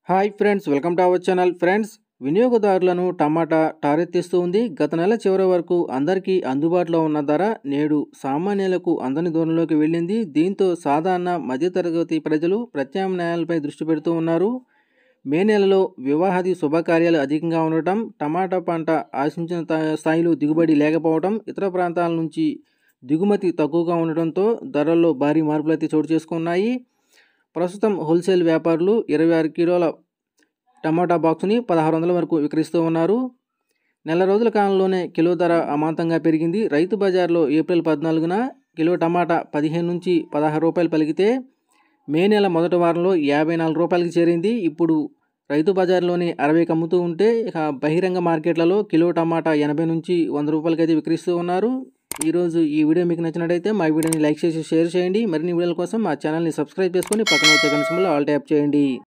hi friends welcome to our channel friends వినియోగదారులను టమాటా టారెత్తిస్తూ ఉంది గత నెల చివరి వరకు అందరికీ అందుబాటులో ఉన్న ధర నేడు సామాన్యులకు అందని దూరంలోకి వెళ్ళింది దీంతో సాధారణ మధ్యతరగతి ప్రజలు ప్రత్యామ్నాయాలపై దృష్టి పెడుతూ ఉన్నారు మే నెలలో వివాహాది శుభకార్యాలు అధికంగా ఉండటం టమాటా పంట ఆశించిన తా- స్థాయిలో దిగుబడి లేకపోవడం ఇతర ప్రాంతాల నుంచి దిగుమతి తక్కువగా ఉండటంతో ధరల్లో భారీ మార్పులు అయితే చోటు చేసుకున్నాయి ప్రస్తుతం హోల్సేల్ వ్యాపారులు ఇరవై ఆరు కిలోల టమాటా బాక్స్ని పదహారు వందల వరకు విక్రయిస్తూ ఉన్నారు నెల రోజుల కాలంలోనే కిలో ధర అమాంతంగా పెరిగింది రైతు బజార్లో ఏప్రిల్ పద్నాలుగున కిలో టమాటా పదిహేను నుంచి పదహారు రూపాయలు పలికితే మే నెల మొదటి వారంలో యాభై నాలుగు రూపాయలకి చేరింది ఇప్పుడు రైతు బజార్లోని అరవైకి అమ్ముతూ ఉంటే ఇక బహిరంగ మార్కెట్లలో కిలో టమాటా ఎనభై నుంచి వంద రూపాయలకి అయితే విక్రయిస్తూ ఉన్నారు ఈరోజు ఈ వీడియో మీకు నచ్చినట్టయితే మా వీడియోని లైక్ చేసి షేర్ చేయండి మరిన్ని వీడియోల కోసం మా ఛానల్ని సబ్స్క్రైబ్ చేసుకొని పక్కన వచ్చే కనీసంలో ఆల్ ట్యాప్ చేయండి